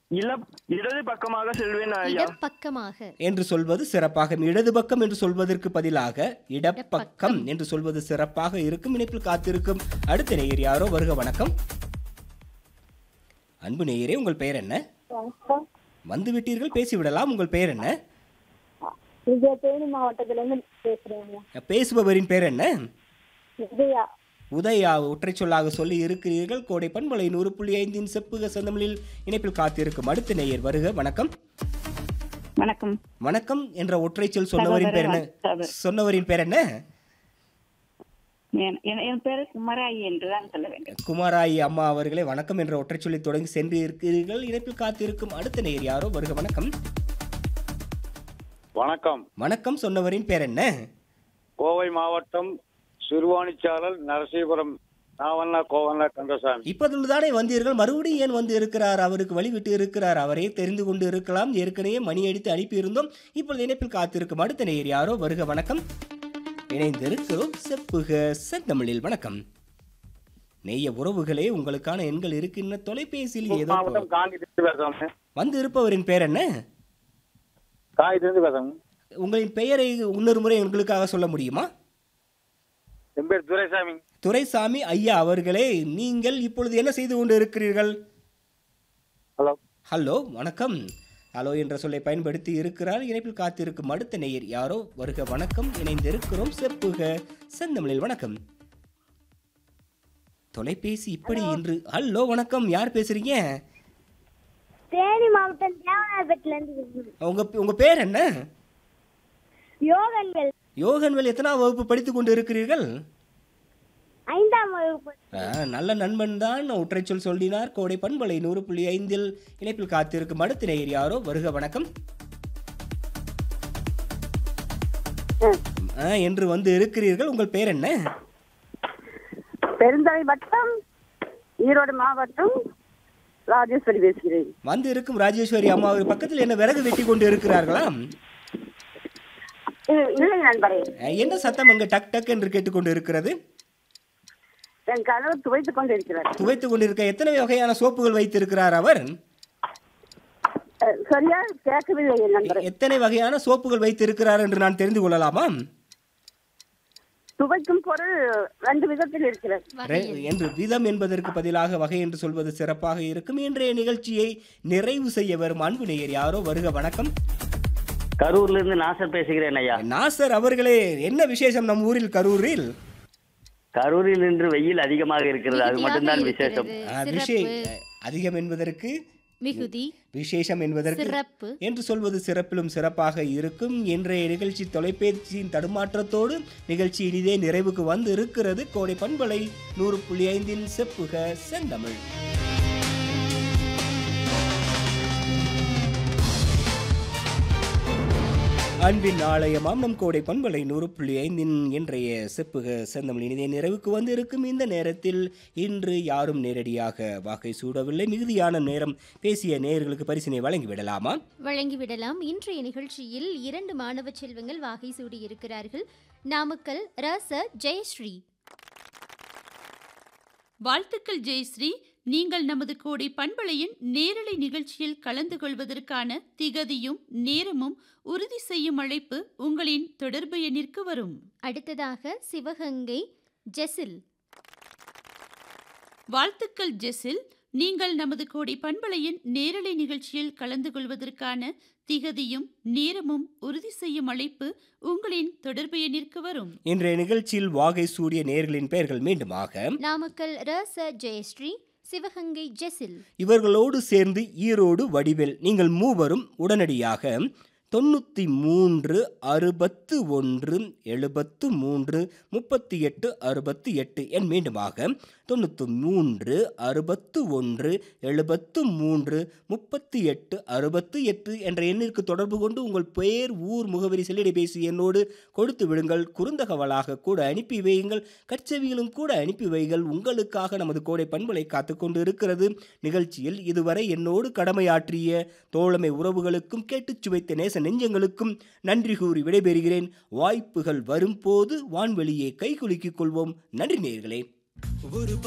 இல இடது பக்கமாக செல்வேன் ஐயா இடப்பக்கமாக என்று சொல்வது சிறப்பாக இடது பக்கம் என்று சொல்வதற்கு பதிலாக இடப்பக்கம் என்று சொல்வது சிறப்பாக இருக்கும் இணைப்பில் காத்திருக்கும் அடுத்த நேயர் யாரோ வருக வணக்கம் அன்பு நேயரே உங்கள் பெயர் என்ன வணக்கம் வந்து விட்டீர்கள் பேசிவிடலாம் உங்கள் பெயர் என்ன விஜய தேனி மாவட்டத்துல இருந்து பேசுறேங்க பேசுபவரின் பெயர் என்ன விஜயா உதயா ஒற்றை சொல்லாக சொல்லி இருக்கிறீர்கள் கோடை பண்பலை நூறு புள்ளி ஐந்தின் செப்புக செந்தமிழில் இணைப்பில் காத்திருக்கும் அடுத்த நேயர் வருக வணக்கம் வணக்கம் வணக்கம் என்ற ஒற்றை சொல் சொன்னவரின் பேர் என்ன சகோதரர். சொன்னவரின் பேர் என்ன என் என்- என் பேரு குமராயி என்றுதான் சொல்ல வேண்டும் குமாராயி அம்மா அவர்களே வணக்கம் என்ற ஒற்றை சொல்லி தொடங்கி சென்று இருக்கிறீர்கள் இணைப்பில் காத்திருக்கும் அடுத்த நேயர் யாரோ வருக வணக்கம் வணக்கம் வணக்கம் சொன்னவரின் பேர் என்ன கோவை மாவட்டம் சிறுவாணிச்சாரல் நரசீபுரம் நாவண்ணா கோவண்ணா கந்தசாமி இப்பொழுதுதானே வந்தீர்கள் மறுபடியும் ஏன் வந்து இருக்கிறார் அவருக்கு வழிவிட்டு இருக்கிறார் அவரே தெரிந்து கொண்டு இருக்கலாம் ஏற்கனவே மணி அடித்து அனுப்பியிருந்தோம் இப்பொழுது இணைப்பில் காத்திருக்கும் அடுத்த நேயர் யாரோ வருக வணக்கம் இணைந்திருக்கிறோம் செப்புக செந்தமிழில் வணக்கம் நெய்ய உறவுகளே உங்களுக்கான எண்கள் இருக்கின்ற தொலைபேசியில் ஏதோ மாவட்டம் காந்திலிருந்து பேசுறேன் வந்து இருப்பவரின் பேர் என்ன காயத்திலிருந்து பேசுறேன் உங்களின் பெயரை இன்னொரு முறை எங்களுக்காக சொல்ல முடியுமா என் பேர் துரைசாமி துரைசாமி ஐயா அவர்களே நீங்கள் இப்பொழுது என்ன செய்து கொண்டு இருக்கிறீர்கள் ஹலோ ஹலோ வணக்கம் ஹலோ என்ற சொல்லை பயன்படுத்தி இருக்கிறார் இணைப்பில் காத்திருக்கும் அடுத்த நேயர் யாரோ வருக வணக்கம் இணைந்திருக்கிறோம் செப்புக செந்தமிழில் வணக்கம் தொலைபேசி இப்படி இன்று ஹலோ வணக்கம் யார் பேசுறீங்க தேனி மாவட்டம் தேவனாபேட்டில இருந்து பேசுறேன். உங்க உங்க பேர் என்ன யோகன்கள் யோகன்வேல் எத்தனாம் வகுப்பு படித்துக் கொண்டு இருக்கிறீர்கள் ஐந்தாம் வகுப்பு ஆ, நல்ல நண்பன் தான் ஒற்றைச்சொல் சொல்லினார் கோடை பண்பலை நூறு புள்ளி ஐந்தில் இணைப்பில் காத்திருக்கும் அடுத்த நேயர் யாரோ வருக வணக்கம் ஆ, என்று வந்து இருக்கிறீர்கள் உங்கள் பேர் என்ன பெருந்தலை வட்டம் ஈரோடு மாவட்டம் ராஜேஸ்வரி பேசுகிறேன் வந்து இருக்கும் ராஜேஸ்வரி அம்மா அவர் பக்கத்தில் என்ன விறகு வெட்டி கொண்டு இருக்கிறார்களா இ- இல்லை நண்பரே ஆ, என்ன சத்தம் அங்கு டக் டக் என்று கேட்டுக்கொண்டு இருக்கிறது என் கணவர் துவைத்துக் கொண்டிருக்கிறார் துவைத்துக் கொண்டிருக்க எத்தனை வகையான சோப்புகள் வைத்திருக்கிறார் அவர் அஹ், சரியா கேட்கவில்லை என் நண்பரே எத்தனை வகையான சோப்புகள் வைத்திருக்கிறார் என்று நான் தெரிந்து கொள்ளலாமா துவைக்கும் பொருள் ரெண்டு விதத்தில் இருக்கிறது ரெ- என்று விதம் என்பதற்கு பதிலாக வகை என்று சொல்வது சிறப்பாக இருக்கும் இன்றைய நிகழ்ச்சியை நிறைவு செய்ய வரும் அன்பு நேயர் யாரோ வருக வணக்கம் கரூர்ல இருந்து நாசர் பேசுகிறேன் ஐயா நாசர் அவர்களே என்ன விசேஷம் நம் ஊரில் கரூரில் கரூரில் இன்று வெயில் அதிகமாக இருக்கிறது அது மட்டும்தான் விசேஷம் ஆ, விஷே அதிகம் என்பதற்கு மிகுதி விசேஷம் என்பதற்கு சிறப்பு என்று சொல்வது சிறப்பிலும் சிறப்பாக இருக்கும் இன்றைய நிகழ்ச்சி தொலைபேசியின் தடுமாற்றத்தோடு நிகழ்ச்சி இனிதே நிறைவுக்கு வந்து இருக்கிறது கோடை பண்பலை நூறு புள்ளி ஐந்தின் செப்புக செந்தமிழ் அன்பின் ஆலயமாம் நம் கோடை பண்பலை நூறு புள்ளி ஐந்தின் இன்றைய செப்புக செந்தமிழ் இனிதே நிறைவுக்கு வந்து இருக்கும் இந்த நேரத்தில் இன்று யாரும் நேரடியாக வாக்கை சூடவில்லை மிகுதியான நேரம் பேசிய நேயர்களுக்கு பரிசினை வழங்கிவிடலாமா வழங்கிவிடலாம் இன்றைய நிகழ்ச்சியில் இரண்டு மாணவ செல்வங்கள் வாகை சூடி இருக்கிறார்கள் நாமக்கல் ரச ஜெயஸ்ரீ வாழ்த்துக்கள் ஜெயஸ்ரீ நீங்கள் நமது கோடை பண்பலையின் நேரலை நிகழ்ச்சியில் கலந்து கொள்வதற்கான திகதியும் நேரமும் உறுதி செய்யும் அழைப்பு உங்களின் தொடர்பு எண்ணிற்கு வரும் அடுத்ததாக சிவகங்கை ஜெசில் வாழ்த்துக்கள் ஜெசில் நீங்கள் நமது கோடை பண்பலையின் நேரலை நிகழ்ச்சியில் கலந்து கொள்வதற்கான திகதியும் நேரமும் உறுதி செய்யும் அழைப்பு உங்களின் தொடர்பு எண்ணிற்கு வரும் இன்றைய நிகழ்ச்சியில் வாகை சூடிய நேயர்களின் பெயர்கள் மீண்டுமாக நாமக்கல் ரச ஜெயஸ்ரீ சிவகங்கை ஜெசில் இவர்களோடு சேர்ந்து ஈரோடு வடிவேல் நீங்கள் மூவரும் உடனடியாக தொண்ணூற்றி மூன்று அறுபத்து ஒன்று எழுபத்து மூன்று முப்பத்தி எட்டு அறுபத்தி எட்டு என் மீண்டுமாக தொண்ணூற்றி மூன்று அறுபத்து ஒன்று எழுபத்து மூன்று முப்பத்தி எட்டு அறுபத்து எட்டு என்ற எண்ணிற்கு தொடர்பு கொண்டு உங்கள் பெயர் ஊர் முகவரி செல்லிடைபேசி எண்ணோடு கொடுத்து விடுங்கள் குறுந்தகவலாக கூட அனுப்பி வையுங்கள் கச்சவியிலும் கூட அனுப்பி வையுங்கள் உங்களுக்காக நமது கோடை பண்பலை காத்துக்கொண்டு இருக்கிறது நிகழ்ச்சியில் இதுவரை என்னோடு கடமையாற்றிய தோழமை உறவுகளுக்கும் கேட்டுச் சுவைத்த நேச நெஞ்சங்களுக்கும் நன்றி கூறி விடைபெறுகிறேன் வாய்ப்புகள் வரும்போது வான்வெளியை கைகுலுக்கிக் கொள்வோம் நன்றி நேயர்களே